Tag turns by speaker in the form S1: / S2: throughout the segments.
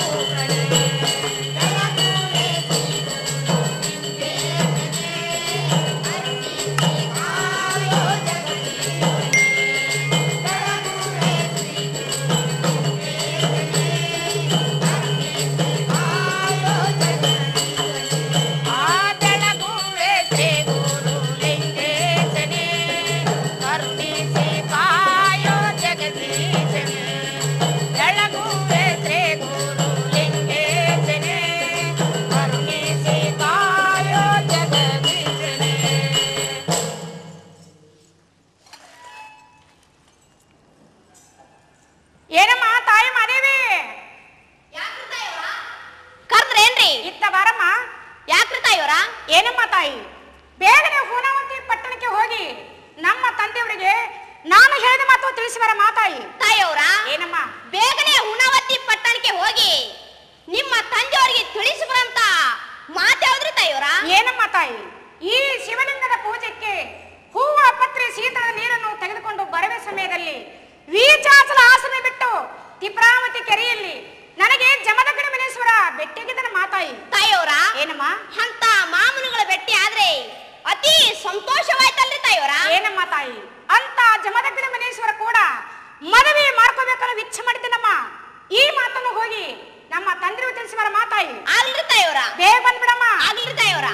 S1: ಏನಮ್ಮ ತಾಯಿ ಮಾದೇವಿ
S2: ಕರ್ದ್ರೇನ್ರಿ
S1: ಇತ್ತ ಬಾರಮ್ಮ
S2: ಯಾಕ್ರಿ ತಾಯಿಯವರ
S1: ಏನಮ್ಮ ತಾಯಿ ಬೇಗನೆ ಹೂನಾವತಿ ಪಟ್ಟಣಕ್ಕೆ ಹೋಗಿ ನಮ್ಮ ತಂದೆಯವರಿಗೆ ನಾನು ಹೇಳಿದ ಮಾತು ತಿಳಿಸಿ ಬರ ಮಾತಾಯಿ
S2: ತಾಯಿಯವರ
S1: ಏನಮ್ಮ
S2: ಬೇಗನೆ ಹುಣಾವತಿ ಪಟ್ಟಣಕ್ಕೆ ಹೋಗಿ ನಿಮ್ಮ ತಂದೆಯವರಿಗೆ ತಿಳಿಸುವಂತ ಮಾತಾಡಿದ್ರಿ ತಾಯಿಯವರ
S1: ಏನಮ್ಮ ತಾಯಿ ಈ ಶಿವಲಿಂಗದ ಪೂಜೆಗೆ ಹೂವ ಪತ್ರೆ ಶೀತಳ ನೀರನ್ನು ತೆಗೆದುಕೊಂಡು ಬರುವ ಸಮಯದಲ್ಲಿ ವೀಚಾಚಲ ಆಸನ ಬಿಟ್ಟು ತಿಪ್ರಾವತಿ ಕೆರೆಯಲ್ಲಿ ನನಗೆ ಜಮದಗ್ನ ಮನೇಶ್ವರ ಬೆಟ್ಟಿಗಿದ್ದನ ಮಾತಾಯಿ
S2: ತಾಯಿಯವರ
S1: ಏನಮ್ಮ
S2: ಅಂತ ಮಾಮೂನುಗಳ ಭೇಟಿ ಆದ್ರೆ ಅತಿ ಸಂತೋಷವಾಯ್ತಲ್ರಿ ತಾಯಿಯವರ
S1: ಏನಮ್ಮ ತಾಯಿ ಅಂತ ಜಮದಗ್ನ ಮನೇಶ್ವರ ಕೂಡ ಮನವಿ ಮಾಡ್ಕೋಬೇಕನ್ನೋ ಇಚ್ಛೆ ಮಾಡಿದ್ದೀನಮ್ಮ ಈ ಮಾತನ್ನು ಹೋಗಿ ನಮ್ಮ ತಂದೆ ತಿಳಿಸಿ ಬರ ಮಾತಾಯಿ
S2: ಆಗ್ಲ್ರಿ ತಾಯಿಯವರ
S1: ಬೇಗ ಬಂದ್ಬಿಡಮ್ಮ
S2: ಆಗ್ಲ್ರಿ ತಾಯಿಯವರ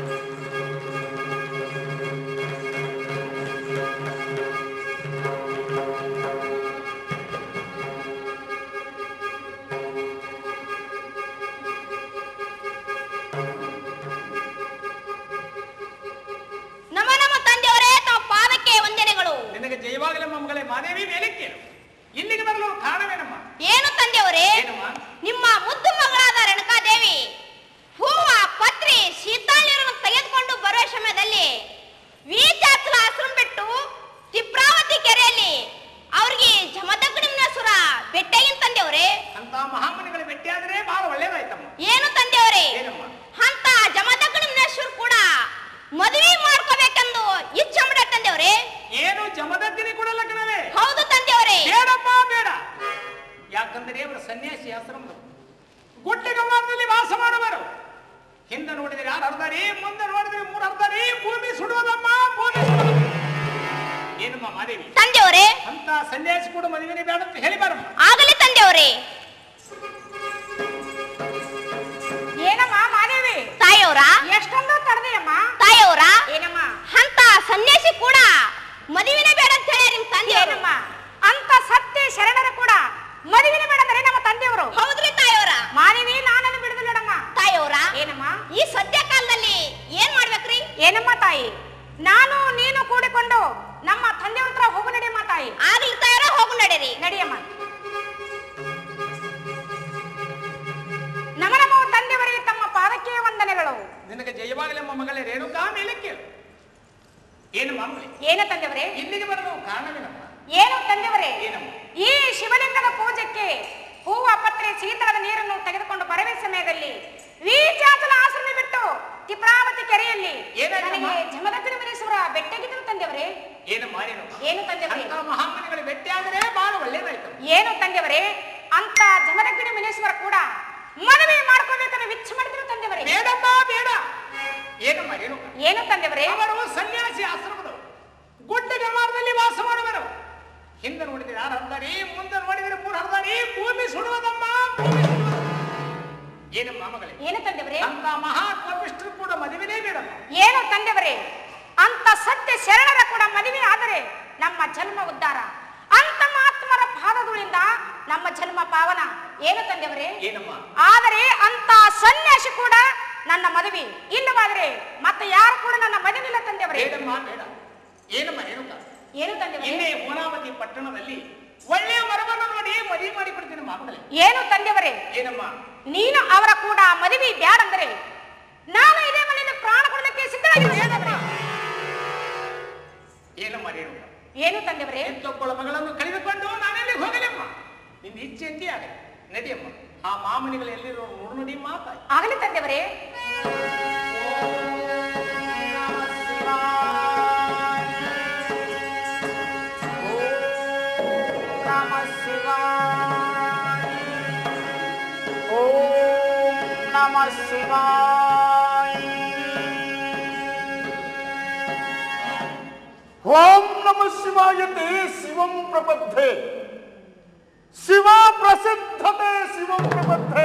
S2: ನಮ ನಮ್ಮ ತಂದೆಯವರೇ ತಮ್ಮ ಪಾದಕ್ಕೆ ವಂದನೆಗಳು
S3: ನಿನಗೆ ಜಯವಾಗಲೇ ಮಗಳೇ ಮಾದೇವಿ ಮೇಲಕ್ಕೆ ಇಲ್ಲಿಗೆ ಬರಲು ಕಾರಣವೇನಮ್ಮ
S2: ಏನು ತಂದೆಯವರೇ
S3: ಏನಮ್ಮ
S2: ನಿಮ್ಮ ಮುದ್ದು ಮಗಳಾದ ರೇಣುಕಾದೇವಿ ಹೂವ ಪತ್ರಿ ಶೀತಾಳೀರನ್ನು ತೆಗೆದುಕೊಂಡು ಬರುವ ಸಮಯದಲ್ಲಿ ವೀಚಾಚಲ ಆಶ್ರಮ ಬಿಟ್ಟು ತಿಪ್ರಾವತಿ ಕೆರೆಯಲ್ಲಿ ಅವ್ರಿಗೆ ಜಮದಗ್ನಿಮ್ನೇಶ್ವರ ಬೆಟ್ಟಗಿನ ತಂದೆಯವರೇ
S3: ಅಂತ ಮಹಾಮನಿಗಳ ಭೇಟಿಯಾದ್ರೆ ಬಹಳ ಒಳ್ಳೇದಾಯ್ತಮ್ಮ
S2: ಏನು ತಂದೆಯವರೇ
S3: ಏನಮ್ಮ
S2: ಅಂತ ಜಮದಗ್ನಿಮ್ನೇಶ್ವರ ಕೂಡ ಮದುವೆ ಮಾಡ್ಕೋಬೇಕೆಂದು ಇಚ್ಛೆ ಮಾಡ ತಂದೆಯವರೇ
S3: ಏನು ಜಮದಗ್ನಿ ಕೂಡ ಲಗ್ನವೇ
S2: ಹೌದು ತಂದೆಯವರೇ
S3: ಬೇಡಪ್ಪ ಬೇಡ ಯಾಕಂದರೆ ಅವರ ಸನ್ಯಾಸಿ ಆಶ್ರಮದವರು ಗುಡ್ಡಗಮ್ಮನಲ್ಲಿ ವಾಸ ಮಾಡುವರು ಹಿಂದೆ ನೋಡಿದ್ರೆ ಯಾರು ಹರ್ದಾರಿ ಮುಂದೆ ನೋಡಿದ್ರೆ ಮೂರು ಹರ್ದಾರಿ ಭೂಮಿ ಸುಡುವುದಮ್ಮ ಭೂಮಿ ಸುಡುವುದು ಏನಮ್ಮ ಮಾದೇವಿ
S2: ತಂದೆಯವರೇ
S3: ಅಂತ ಸನ್ಯಾಸಿ ಕೂಡ ಮದುವೆನೇ ಬೇಡ ಅಂತ ಹೇಳಿ ಬಾರಮ್ಮ
S2: ಆಗಲಿ ತಂದೆಯವರೇ
S1: ಏನಮ್ಮ ಮಾದೇವಿ
S2: ತಾಯಿಯವರ
S1: ಎಷ್ಟೊಂದು ತಡೆದೆಯಮ್ಮ
S2: ತಾಯಿಯವರ
S1: ಏನಮ್ಮ
S2: ಅಂತ ಸನ್ಯಾಸಿ ಕೂಡ ಮದುವೆನೇ ಬೇಡ ಅಂತ ಹೇಳಿ ನಿಮ್ ತಂದೆಯವರು
S1: ಏನಮ್ಮ ಅಂತ ಸತ್ಯ ಶರಣರ ಕೂಡ ಮದುವಿನ ಬೇಡಂದ್ರೆ ನಮ್ಮ ತಂದೆಯವರು
S2: ಹೌದ್ರಿ ತಾಯಿಯವರ
S1: ಮಾನವಿ ನಾನನ್ನು ಬಿಡುದಿಲ್ಲಡಮ್ಮ
S2: ತಾಯಿಯವರ
S1: ಏನಮ್ಮ
S2: ಈ ಸದ್ಯ ಕಾಲದಲ್ಲಿ ಏನ್ ಮಾಡ್ಬೇಕ್ರಿ
S1: ಏನಮ್ಮ ತಾಯಿ ನಾನು ನೀನು ಕೂಡಿಕೊಂಡು ನಮ್ಮ ತಂದೆಯವ್ರ ಹತ್ರ ಹೋಗು ನಡಿಯಮ್ಮ ತಾಯಿ
S2: ಆಗ್ಲಿ ತಾಯಿಯವರ ಹೋಗು ನಡೀರಿ
S1: ನಡಿಯಮ್ಮ ನಮ್ಮ ನಮ್ಮ ತಂದೆಯವರಿಗೆ ತಮ್ಮ ಪಾದಕ್ಕೆ ವಂದನೆಗಳು
S3: ನಿನಗೆ ಜಯವಾಗಲೆಮ್ಮ ಮಗಳೇ ರೇಣುಕಾ ಮೇಲಕ್ಕೆ ಏನು ಮಾಮೂಲಿ
S1: ಏನು ತಂದೆಯವರೇ
S3: ಇಲ್ಲಿಗೆ ಬರಲು ಕಾರಣವೇನಮ್ಮ
S1: ಏನು ತಂದೆಯವರೇ
S3: ಏನಮ್ಮ
S1: ಈ ಶಿವಲಿಂಗದ ಪೂಜೆಗೆ ಹೂವ ಪತ್ರೆ ಶೀತಳದ ನೀರನ್ನು ತೆಗೆದುಕೊಂಡು ಬರುವ ಸಮಯದಲ್ಲಿ ವೀಚಾಚಲ ಆಶ್ರಮ ಬಿಟ್ಟು ತಿಪ್ರಾವತಿ ಕೆರೆಯಲ್ಲಿ
S3: ಏನಾಯ್ತಮ್ಮ?
S1: ನನಗೆ ಜಮದಗ್ನಿ ಮನೇಶ್ವರ ಬೆಟ್ಟಗಿದ್ರು ತಂದೆಯವರೇ
S3: ಏನಮ್ಮ ಏನಮ್ಮ
S1: ಏನು ತಂದೆಯವರೇ
S3: ಅಂತ ಮಹಾಮನಿಗಳ ಭೇಟಿಯಾದರೆ ಬಹಳ ಒಳ್ಳೇದಾಯ್ತಮ್ಮ
S1: ಏನು ತಂದೆಯವರೇ ಅಂತ ಜಮದಗ್ನಿ ಮನೇಶ್ವರ ಕೂಡ ಮನವಿ ಮಾಡ್ಕೋಬೇಕನ್ನ ವಿಚ್ಛ ಮಾಡಿದ್ರು ತಂದೆಯವರೇ
S3: ಬೇಡಮ್ಮ ಬೇಡ ಏನಮ್ಮ ರೇಣುಕಾ
S1: ಏನು ತಂದೆಯವರೇ
S3: ಅವರು ಸನ್ಯಾಸಿ ಆಶ್ರಮದವರು ಗುಡ್ಡ ಗಮಾರದಲ್ಲಿ ವಾಸ ಮಾಡುವರು ಹಿಂದೆ ನೋಡಿದ್ರೆ ಯಾರು ಹರ್ದಾರಿ ಮುಂದೆ ನೋಡಿದ್ರೆ ಮೂರು ಹರ್ದಾರಿ ಭೂಮಿ ಸುಡುವುದಮ್ಮ ಭೂಮಿ ಸುಡುವುದು. ಏನಮ್ಮ ಮಗಳೇ
S1: ಏನು ತಂದೆಯವರೇ
S3: ಅಂತ ಮಹಾ ಕೋಪಿಷ್ಠರು ಕೂಡ ಮದುವೆನೇ ಬೇಡಮ್ಮ
S1: ಏನು ತಂದೆಯವರೇ ಅಂತ ಸತ್ಯ ಶರಣರ ಕೂಡ ಮದುವೆ ಆದರೆ ನಮ್ಮ ಜನ್ಮ ಉದ್ಧಾರ ಅಂತ ಮಹಾತ್ಮರ ಪಾದಗಳಿಂದ ನಮ್ಮ ಜನ್ಮ ಪಾವನ ಏನು ತಂದೆಯವರೇ
S3: ಏನಮ್ಮ
S1: ಆದರೆ ಅಂತ ಸನ್ಯಾಸಿ ಕೂಡ ನನ್ನ ಮದುವೆ ಇಲ್ಲವಾದರೆ ಮತ್ತೆ ಯಾರು ಕೂಡ ನನ್ನ ಮದುವೆ ಇಲ್ಲ ತಂದೆಯವರೇ
S3: ಬೇಡಮ್ಮ ಬೇಡ ಏನಮ್ಮ ರೇಣುಕಾ
S1: ಏನು ತಂದೆಯವರೇ
S3: ಇಲ್ಲೇ ಹೋನಾವತಿ ಪಟ್ಟಣದಲ್ಲಿ ಒಳ್ಳೆಯ ಮರವನ್ನು ನೋಡಿ ಮದುವೆ ಮಾಡಿ ಕೊಡ್ತೀನಿ ಮಗಳೇ
S1: ಏನು ತಂದೆಯವರೇ
S3: ಏನಮ್ಮ
S1: ನೀನು ಅವರ ಕೂಡ ಮದುವೆ ಬ್ಯಾಡಂದ್ರೆ ನಾನು ಇದೇ ಮನೆಯಲ್ಲಿ ಪ್ರಾಣ ಕೊಡಲಿಕ್ಕೆ ಸಿದ್ಧವಾಗಿದ್ದೇನೆ
S3: ಏನಮ್ಮ ರೇಣುಕಾ
S1: ಏನು ತಂದೆಯವರೇ
S3: ಎಂತೊಬ್ಬಳ ಮಗಳನ್ನು ಕಳೆದುಕೊಂಡು ನಾನೆಲ್ಲಿ ಹೋಗಲಿಮ್ಮ ನಿನ್ನ ಇಚ್ಛೆ ಎಂತಿ ಆಗಲಿ ನಡಿಯಮ್ಮ ಆ ಮಾಮನಿಗಳು ಎಲ್ಲಿರೋ ನೋಡು ನೋಡಿ ಮಾತಾಯಿ
S1: ಆಗಲಿ ತಂದೆಯವರೇ
S3: ಓಂ
S4: ಓಂ ನಮ ಶಿವಾಯ ಓಂ ನಮ ಶಿವಾಯತೆ ಶಿವಂ ಪ್ರಬದ್ಧೆ ಶಿವ ಪ್ರಸಿದ್ಧತೆ ಶಿವಂ ಪ್ರಬದ್ಧೆ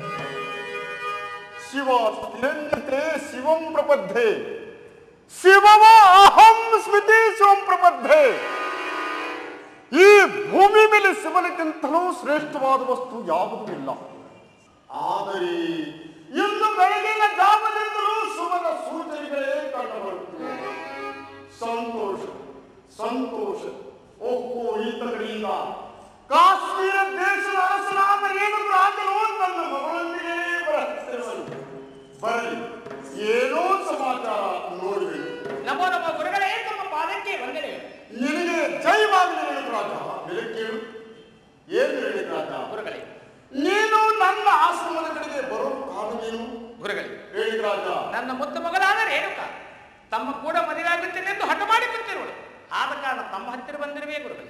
S4: ಶಿವ ಸ್ಥಿರಂಜತೆ ಶಿವಂ ಪ್ರಬದ್ಧೆ ಶಿವವ ಅಹಂ ಸ್ಮೃತಿ ಶಿವಂ ಪ್ರಬದ್ಧೆ ಈ ಭೂಮಿ ಮೇಲೆ ಶಿವನಿಗಿಂತಲೂ ಶ್ರೇಷ್ಠವಾದ ವಸ್ತು ಯಾವುದೂ ಇಲ್ಲ ಆದರೆ ಇಂದು ಬೆಳಗಿನ ಜಾವದಿಂದಲೂ ಶಿವನ ಸೂಚನೆಗಳೇ ಕಂಡುಬರುತ್ತಿವೆ ಸಂತೋಷ ಸಂತೋಷ ಓಹೋ ಈತ ಕಡೆಯಿಂದ ಕಾಶ್ಮೀರ ದೇಶದ ಅರಸನಾದ ಏನು ರಾಜನು ತನ್ನ ಮಗಳೊಂದಿಗೆ ಬರುತ್ತಿರುವನು ಬರಲಿ ಏನೋ ಸಮಾಚಾರ ನೋಡಬೇಕು
S3: ನಮೋ ನಮ್ಮ ಗುರುಗಳೇ ತಮ್ಮ ಪಾದಕ್ಕೆ ವಂದನೆ
S4: ನಿನಗೆ ಜಯವಾಗಲಿ ಹೇಳಿದ ರಾಜ ಬೆಲೆ ಕೇಳು ಏನು ಹೇಳಿದ ರಾಜ
S3: ಗುರುಗಳೇ
S4: ನೀನು ನನ್ನ ಆಶ್ರಮದ ಕಡೆಗೆ ಬರೋ ಕಾರಣವೇನು
S3: ಗುರುಗಳೇ
S4: ಹೇಳಿದ ರಾಜ
S3: ನನ್ನ ಮುದ್ದು ಮಗಳಾದ ರೇಣುಕ ತಮ್ಮ ಕೂಡ ಮದುವೆ ಆಗುತ್ತೇನೆ ಎಂದು ಹಠ ಮಾಡಿ ಕುಂತಿರುವಳು ಆದ ಕಾರಣ ತಮ್ಮ ಹತ್ತಿರ ಬಂದಿರುವೆ ಗುರುಗಳೇ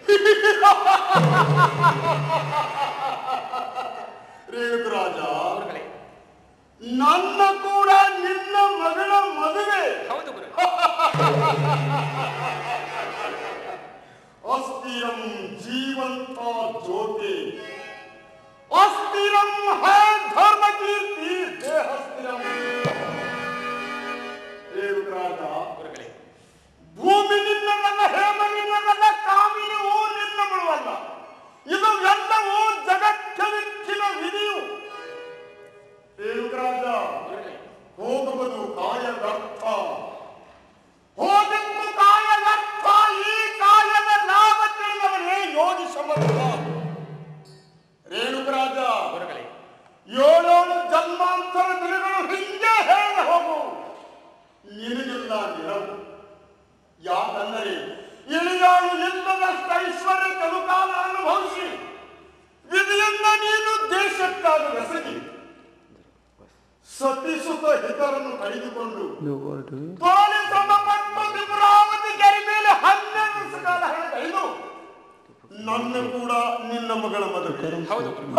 S4: ರೇಣುಕ ರಾಜ
S3: ಗುರುಗಳೇ
S4: ನನ್ನ ಕೂಡ ನಿನ್ನ ಮಗಳ ಮದುವೆ
S3: ಹೌದು ಗುರು
S4: ಅಸ್ಥಿರಂ ಜೀವಂತ ಜ್ಯೋತಿ ಅಸ್ಥಿರಂ ಹೇ ಧರ್ಮ ಕೀರ್ತಿ ದೇಹಸ್ಥಿರಂ ರೇಣುಕ ರಾಜ
S3: ಗುರುಗಳೇ
S4: ಭೂಮಿ ನಿನ್ನದಲ್ಲ ಹೇಮ ನಿನ್ನದಲ್ಲ ಕಾಮಿನಿಯೂ ನಿನ್ನವಳಲ್ಲ ಇದು ಎಲ್ಲವೂ ಜಗಕ್ಕೆ ವಿಚ್ಚಿನ ವಿಧಿಯು ರೇಣುಕರಾಜ
S3: ಗುರುಗಳೇ
S4: ಹೋಗುವುದು ಕಾಯ ವ್ಯರ್ಥ ಹೋಗಿದ್ದು ಕಾಯ ವ್ಯರ್ಥ ಈ ಕಾಯದ ಲಾಭ ತಿಳಿದವನೇ ಯೋಗಿ ಸಮರ್ಥ ರೇಣುಕರಾಜ
S3: ಗುರುಗಳೇ
S4: ಏಳೇಳು ಜನ್ಮಾಂತರ ದಿನಗಳು ಹಿಂಗೆ ಹೇಗೆ ಹೋಗು ನಿನಗಿಲ್ಲ ನಿರವು ಯಾಕಂದರೆ ಇಳಿಯಾಳು ಇಲ್ಲದಷ್ಟು ಐಶ್ವರ್ಯ ಕಲುಕಾಲ ಅನುಭವಿಸಿ ವಿಧಿಯಿಂದ ನೀನು ದೇಶಕ್ಕಾಗಿ ಬೆಸಗಿ ಸತಿಸುತ ಹಿತರನ್ನು ಕಳೆದುಕೊಂಡು ತೋಳಿ ಸಮಪಟ್ಟು ತ್ರಿಪುರಾವತಿ ಕೆರೆ ಮೇಲೆ ಹನ್ನೆರಡು ವರ್ಷ ಕಾಲ ಕಳೆದು ನನ್ನ ಕೂಡ ನಿನ್ನ ಮಗಳ ಮದುವೆ
S3: ಹೌದು ಗುರು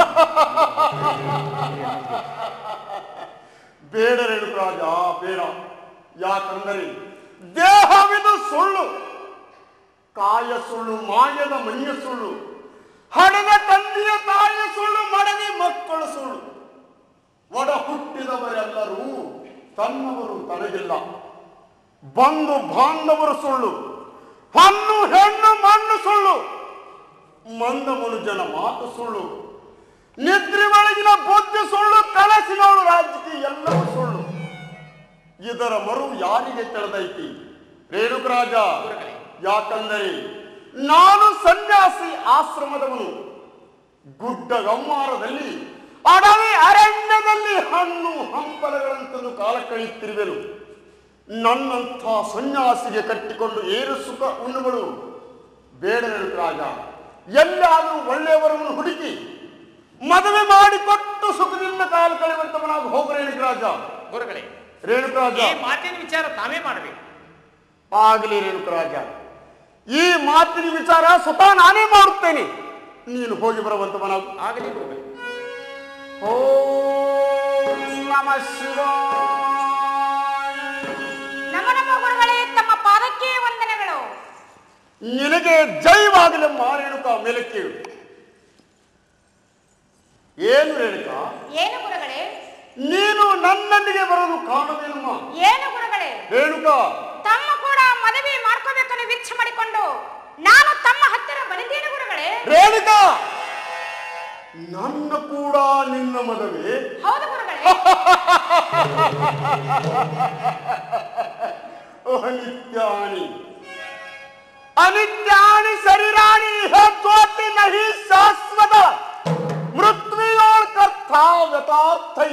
S4: ಬೇಡ ರೇಣುಕರಾಜ ಬೇಡ ಯಾಕಂದರೆ ದೇಹವಿದು ಸುಳ್ಳು ಕಾಯ ಸುಳ್ಳು ಮಾಯದ ಮಣಿಯ ಸುಳ್ಳು ಹಣದ ತಂದೆಯ ತಾಯಿಯ ಸುಳ್ಳು ಮಡದಿ ಮಕ್ಕಳು ಸುಳ್ಳು ಒಡ ಹುಟ್ಟಿದವರೆಲ್ಲರೂ ತನ್ನವರು ತನಗಿಲ್ಲ ಬಂಧು ಬಾಂಧವರು ಸುಳ್ಳು ಹಣ್ಣು ಹೆಣ್ಣು ಮಣ್ಣು ಸುಳ್ಳು ಮಂದ ಮನುಜನ ಮಾತು ಸುಳ್ಳು ನಿದ್ರೆ ಒಳಗಿನ ಬುದ್ಧಿ ಸುಳ್ಳು ಕನಸಿನವಳು ರಾಜಕೀಯ ಎಲ್ಲವೂ ಸುಳ್ಳು ಇದರ ಮರು ಯಾರಿಗೆ ತಿಳಿದೈತಿ ರೇಣುಕರಾಜ
S3: ಗುರುಗಳೇ
S4: ಯಾಕಂದರೆ ನಾನು ಸನ್ಯಾಸಿ ಆಶ್ರಮದವನು ಗುಡ್ಡ ಗಮ್ಮಾರದಲ್ಲಿ ಅಡವಿ ಅರಣ್ಯದಲ್ಲಿ ಹಣ್ಣು ಹಂಪಲಗಳಂತಂದು ಕಾಲ ಕಳೆಯುತ್ತಿರುವೆನು ನನ್ನಂಥ ಸನ್ಯಾಸಿಗೆ ಕಟ್ಟಿಕೊಂಡು ಏನು ಸುಖ ಉಣ್ಣುಗಳು ಬೇಡ ರಾಜ ಎಲ್ಲಾದರೂ ಒಳ್ಳೆಯವರನ್ನು ಹುಡುಕಿ ಮದುವೆ ಮಾಡಿಕೊಟ್ಟು ಸುಖದಿಂದ ಕಾಲ ಕಳೆಯುವಂತವನಾಗಿ ಹೋಗು ರೇಣುಕರಾಜ
S3: ಗುರುಗಳೇ
S4: ರೇಣುಕರಾಜ
S3: ಈ ಮಾತಿನ ವಿಚಾರ ತಾವೇ ಮಾಡಬೇಕು
S4: ಆಗಲಿ ರೇಣುಕರಾಜ ಈ ಮಾತಿನ ವಿಚಾರ ಸ್ವತಃ ನಾನೇ ಮಾಡುತ್ತೇನೆ ನೀನು ಹೋಗಿ ಬರುವಂತವನಾಗು
S3: ಆಗಲಿ ಗುರುಗಳೇ
S4: ಓಂ ನಮ ಶಿವಾಯ
S1: ನಮ್ಮ ನಮ್ಮ ಗುರುಗಳೇ ತಮ್ಮ ಪಾದಕ್ಕೆ ವಂದನೆಗಳು
S4: ನಿನಗೆ ಜೈವಾಗಲಮ್ಮ ರೇಣುಕ ಮೇಲೆ ಕೇಳು ಏನು ರೇಣುಕ
S1: ಏನು ಗುರುಗಳೇ
S4: ನೀನು ನನ್ನೊಂದಿಗೆ ಬರೋದು ಕಾರಣವೇನಮ್ಮ
S1: ಏನು ಗುರುಗಳೇ
S4: ರೇಣುಕ
S1: ತಮ್ಮ ಕೂಡ ಮದುವೆ ಮಾಡ್ಕೋಬೇಕನ್ನು ವಿಚ್ಛ ಮಾಡಿಕೊಂಡು ನಾನು ತಮ್ಮ ಹತ್ತಿರ ಬಂದಿದ್ದೇನೆ ಗುರುಗಳೇ
S4: ರೇಣುಕ ನನ್ನ ಕೂಡ ನಿನ್ನ ಮದುವೆ
S1: ಹೌದು ಗುರುಗಳೇ
S4: ಅನಿತ್ಯಾನಿ ಅನಿತ್ಯಾನಿ ಶರೀರಾಣಿ ಹೇ ಜ್ಯೋತಿ ನಹಿ ಶಾಶ್ವತ ಮೃತ್ಯುಯೋಳ್ ಕರ್ತಾ ವ್ಯತಾರ್ಥೈ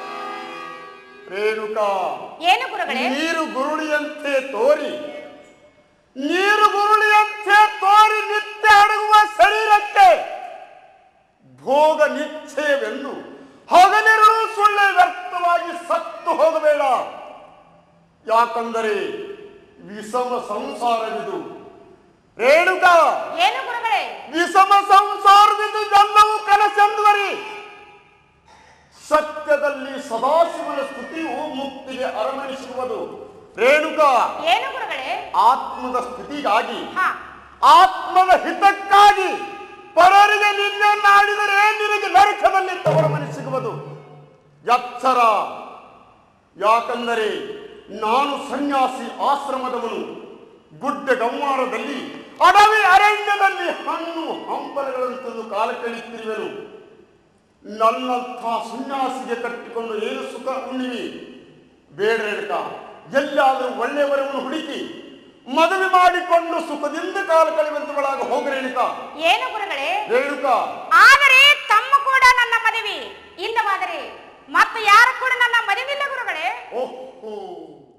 S4: ರೇಣುಕಾ
S1: ಏನು ಗುರುಗಳೇ
S4: ನೀರು ಗುರುಳಿಯಂತೆ ತೋರಿ ನೀರು ಗುರುಳಿಯಂತೆ ತೋರಿ ನಿತ್ಯ ಅಡಗುವ ಶರೀರಕ್ಕೆ ಭೋಗ ನಿಶ್ಚಯವೆಂದು ಹಗಲಿರುಳು ಸುಳ್ಳೆ ವ್ಯರ್ಥವಾಗಿ ಸತ್ತು ಹೋಗಬೇಡ ಯಾಕಂದರೆ ವಿಷಮ ಸಂಸಾರವಿದು ರೇಣುಕ
S1: ಏನು ಗುರುಗಳೇ
S4: ವಿಷಮ ಸಂಸಾರವಿದು ಎಲ್ಲವೂ ಕನಸೆಂದುವರಿ ಸತ್ಯದಲ್ಲಿ ಸದಾಶಿವನ ಸ್ತುತಿಯು ಮುಕ್ತಿಗೆ ಅರಮಣಿಸುವುದು ರೇಣುಕಾ
S1: ಏನು ಗುರುಗಳೇ
S4: ಆತ್ಮದ ಸ್ಥಿತಿಗಾಗಿ
S1: ಹಾ
S4: ಆತ್ಮದ ಹಿತಕ್ಕಾಗಿ ಪರರಿಗೆ ನಿನ್ನನ್ನಾಡಿದರೆ ನಿನಗೆ ನರಕದಲ್ಲಿ ತವರ ಮನೆ ಸಿಗುವುದು ಎಚ್ಚರ ಯಾಕಂದರೆ ನಾನು ಸನ್ಯಾಸಿ ಆಶ್ರಮದವನು ಗುಡ್ಡ ಗಂವಾರದಲ್ಲಿ ಅಡವಿ ಅರಣ್ಯದಲ್ಲಿ ಹಣ್ಣು ಹಂಪಲಗಳನ್ನು ತಂದು ಕಾಲ ಕಳೆಯುತ್ತಿರುವೆನು ನನ್ನಂಥ ಸನ್ಯಾಸಿಗೆ ಕಟ್ಟಿಕೊಂಡು ಏನು ಸುಖ ಉಣ್ಣಿವಿ ಬೇಡ ರೇಣುಕ ಎಲ್ಲಾದರೂ ಒಳ್ಳೆಯವರನ್ನು ಹುಡುಕಿ ಮದುವೆ ಮಾಡಿಕೊಂಡು ಸುಖದಿಂದ ಕಾಲ ಕಳೆಯುವಂತವಳಾಗ ಹೋಗ ರೇಣುಕ
S1: ಏನು ಗುರುಗಳೇ
S4: ರೇಣುಕ
S1: ಆದರೆ ತಮ್ಮ ಕೂಡ ನನ್ನ ಮದುವೆ ಇಲ್ಲವಾದರೆ ಮತ್ತು ಯಾರು ಕೂಡ ನನ್ನ ಮದುವಿಲ್ಲ ಗುರುಗಳೇ
S4: ಓಹೋ